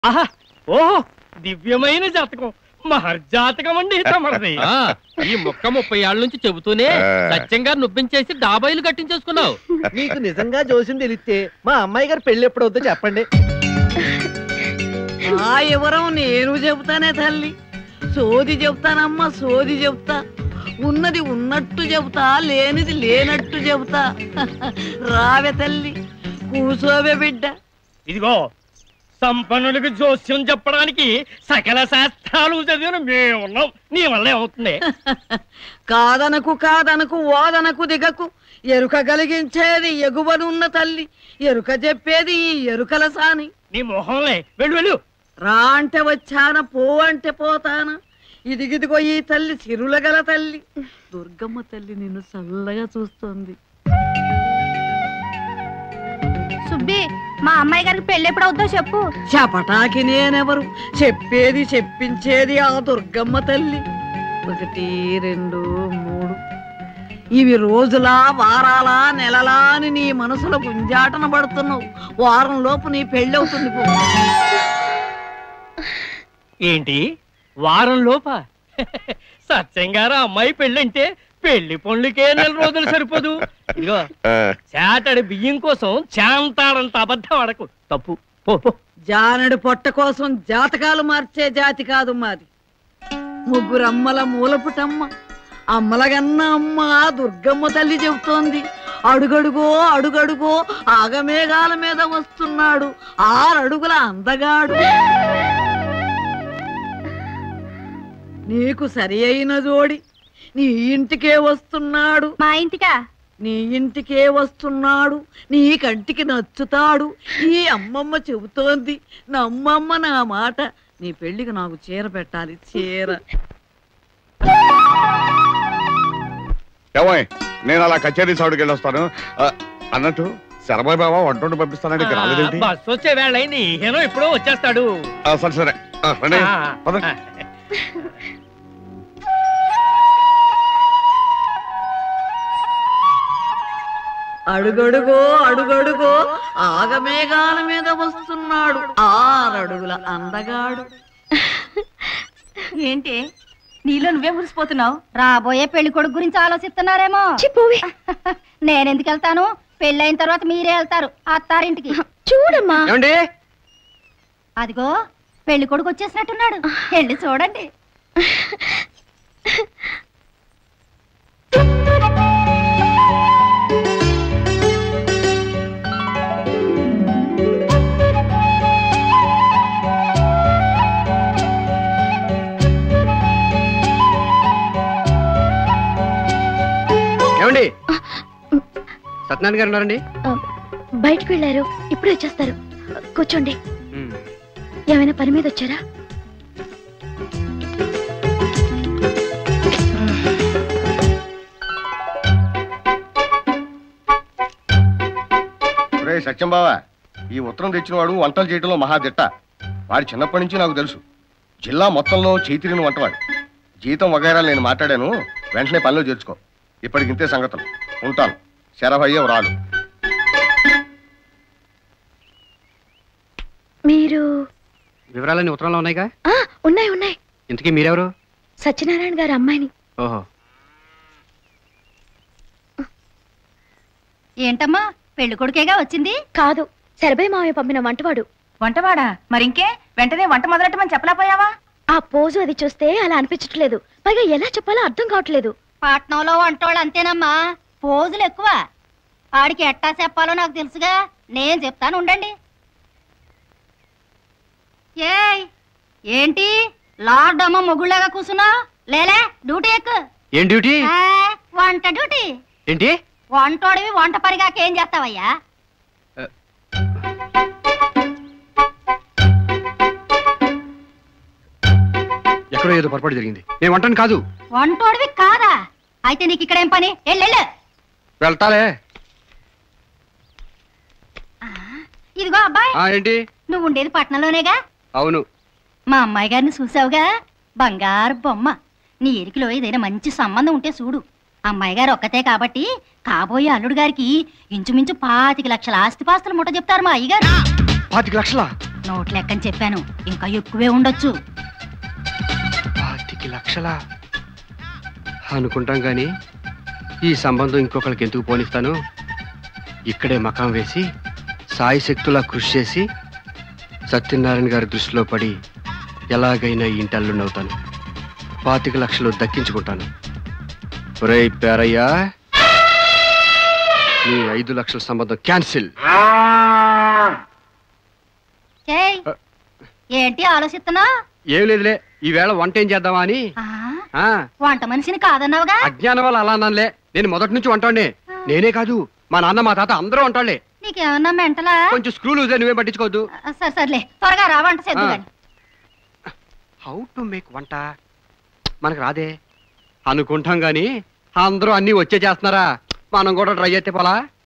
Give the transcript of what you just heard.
ఆహా ఓహో దివ్యమైన జాతకం మహర్జాతకం అండి తమరిది ఆ, ఈ మొక్క ముప్పై ఏళ్ళ నుంచి చెబుతూనే సత్యంగా నువ్వించేసి డాబాయిలు కట్టించేసుకున్నావు మీకు నిజంగా జోస్యం తెలిస్తే మా అమ్మాయి గారు పెళ్లి ఎప్పుడవుద్దో చెప్పండి ఆ వివరం నేను చెబుతానే తల్లి సోది చెబుతానమ్మా సోది చెబుతా ఉన్నది ఉన్నట్టు చెబుతా లేనిది లేనట్టు చెబుతా రావే తల్లి కూసోవే బిడ్డ ఇదిగో సంపన్నులకు జోస్యం చెప్పడానికి సకల శాస్త్రాలు చదివిన మేమున్నాం నీ వల్ల ఏమవుతుంది కాదనకు కాదనకు ఓదనకు దిగకు ఎరుక కలిగించేది ఎగువనున్న తల్లి ఎరుక చెప్పేది ఈ ఎరుకల సాని నీ మొహంలే వెళ్ళు వెళ్ళు రా అంటే వచ్చాన పో అంటే పోతానా ఇదిగిదిగో ఈ తల్లి సిరుల గల తల్లి దుర్గమ్మ తల్లి నిన్ను చల్లగా చూస్తోంది సుబ్బి మా అమ్మాయి గారికి పెళ్ళి ఎప్పుడు అవుద్దో చెప్పు చపటాకి నేనెవరు చెప్పేది చెప్పించేది ఆ దుర్గమ్మ తల్లి ఒకటి రెండు మూడు ఇవి రోజులా వారాలా నెలలా అని నీ మనసులో గుంజాటన పడుతున్నావు వారం లోపు నీ పెళ్ళి అవుతుంది పో ఏంటి వారం లోప సత్యంగారు అమ్మాయి పెళ్ళంటే పెళ్లి పనులకే నెల రోజులు సరిపోదు ఇదిగో చేటడి బియ్యం కోసం చాంతాడంత అబద్ధం అడకు తప్పు పో పో. జానడి పొట్ట కోసం జాతకాలు మార్చే జాతి కాదు మాది ముగ్గురు అమ్మల మూలపుటమ్మ అమ్మలగన్న అమ్మ దుర్గమ్మ తల్లి చెబుతోంది అడుగడుగో అడుగడుగో ఆగమేఘాల మీద వస్తున్నాడు ఆరడుగుల అందగాడు నీకు సరి అయిన జోడి నీ ఇంటికే వస్తున్నాడు మా ఇంటికా నీ ఇంటికే వస్తున్నాడు నీ కంటికి నచ్చుతాడు ఈ అమ్మమ్మ చెబుతోంది నమ్మమ్మ నా మాట నీ పెళ్లికి నాకు చీర పెట్టాలి చీర ఏమోయ్ నేను అలా కచేరీ సౌడికి వెళ్ళొస్తాను ఆ, అన్నట్టు శరభాయ్ బాబా వంట పంపిస్తానంటే ఇక్కడ రాలేదేంటి బస్ వచ్చే వేళ అయింది హీరో ఎప్పుడో వచ్చేస్తాడు ఆ, సరే సరే ఆ, రండి ఆ, పద. ఆ. అడుగడుగో అడుగడుగో ఆగమేఘాల మీద వస్తున్నాడు ఆరడుగుల అందగాడు ఏంటి నీలో నువ్వే మురిసిపోతున్నావు రాబోయే పెళ్లి కొడుకు గురించి ఆలోచిస్తున్నారేమో నేనెందుకు వెళ్తాను పెళ్ళైన తర్వాత మీరే వెళ్తారు అత్తారింటికి చూడమ్మా ఏమండి అదిగో పెళ్లి కొడుకు వచ్చేసినట్టున్నాడు వెళ్ళి చూడండి ఏమండి సత్యనారాయణ గారు ఉన్నారండి బయటకు వెళ్ళారు ఇప్పుడే వచ్చేస్తారు కూర్చోండి ఏమైనా పని మీద వచ్చారా రే సత్యం బావా ఈ ఉత్తరం తెచ్చిన వాడు వంటలు చేయడంలో మహాదిట్ట వాడి చిన్నప్పటి నుంచి నాకు తెలుసు జిల్లా మొత్తంలో చైత్రిని వంటవాడు జీతం వగైరా నేను మాట్లాడాను వెంటనే పనిలో చేర్చుకో ఇప్పటికింతే సంగతులు ఉంటాను శరభయ్య రాలు మీరు వివరాలన్నీ ఉత్తరంలో ఉన్నాయిగా ఆ ఉన్నాయి ఉన్నాయి ఇంతకీ మీరెవరు సత్యనారాయణ గారి అమ్మాయిని ఓహో ఏంటమ్మా పెళ్లి కొడుకేగా వచ్చింది కాదు శరభయ్య మామయ్య పంపిన వంటవాడు వంటవాడా మరింకే వెంటనే వంట మొదలెట్టమని చెప్పలేకపోయావా ఆ పోజు అది చూస్తే అలా అనిపించట్లేదు పైగా ఎలా చెప్పాలో అర్థం కావట్లేదు పట్నంలో వంటోళ్ళు అంతేనమ్మా పోజులు ఎక్కువ ఆడికి ఎట్టా చెప్పాలో నాకు తెలుసుగా నేను చెప్తాను ఉండండి ఏయ్ ఏంటి లార్డ్ అమ్మ మొగుళ్ళగా కూసున్నా లేలే డ్యూటీ ఎక్కు ఏం డ్యూటీ ఆ, వంట డ్యూటీ ఏంటి వంటోడివి వంట పరిగాకేం చేస్తావయ్యా ఎక్కడో ఏదో పొరపాటు జరిగింది నేను వంటను కాదు వంటోడివి కాదా అయితే నీకు ఇక్కడ ఏం పని ఎల్లెళ్ళు వెళ్తాలే ఇదిగో అబ్బాయి ఆ ఏంటి నువ్వు ఉండేది పట్నంలోనేగా అవును మా అమ్మాయి గారిని చూసావుగా బంగారు బొమ్మ నీ ఎరికిలో ఏదైనా మంచి సంబంధం ఉంటే చూడు అమ్మాయి గారు ఒక్కతే కాబట్టి కాబోయే అల్లుడు గారికి ఇంచుమించు పాతిక లక్షల ఆస్తిపాస్తులు ముట్ట చెప్తారు మా అయ్యగారు పాతిక లక్షల నోట్ లెక్కని చెప్పాను ఇంకా ఎక్కువే ఉండొచ్చు పాతికి లక్షల అనుకుంటాం గాని ఈ సంబంధం ఇంకొకరికి ఎందుకు పోనిస్తాను ఇక్కడే మకాం వేసి సాయి శక్తులా కృషి చేసి సత్యనారాయణ గారి దృష్టిలో పడి ఎలాగైనా ఈ ఇంటి అల్లుండవుతాను పాతిక లక్షలు దక్కించుకుంటాను ఒరేయ్ పేరయ్యా నీ ఐదు లక్షల సంబంధం క్యాన్సిల్ చేయ్ ఏంటి ఆలోచిస్తున్నా ఏం లేదులే ఈవేళ వంట ఏం చేద్దామా అని ఆ, వంట మనిషిని కాదన్నావుగా అజ్ఞానం వల్ల అలా అన్నానులే నేను మొదటి నుంచి వంటోండే నేనే కాదు మా నాన్న మా తాత అందరూ వంటోళ్లే నీకేమన్నా మెంటలా కొంచెం స్క్రూ లూజ్ నువ్వే పట్టించుకోవద్దు సరే సర్లే త్వరగా రా వంట చేద్దు ఆ. గాని హౌ టు మేక్ వంట మనకు రాదే అనుకుంటాం గాని అందరూ అన్ని వచ్చే చేస్తున్నారా మనం కూడా ట్రై చేస్తే పోలా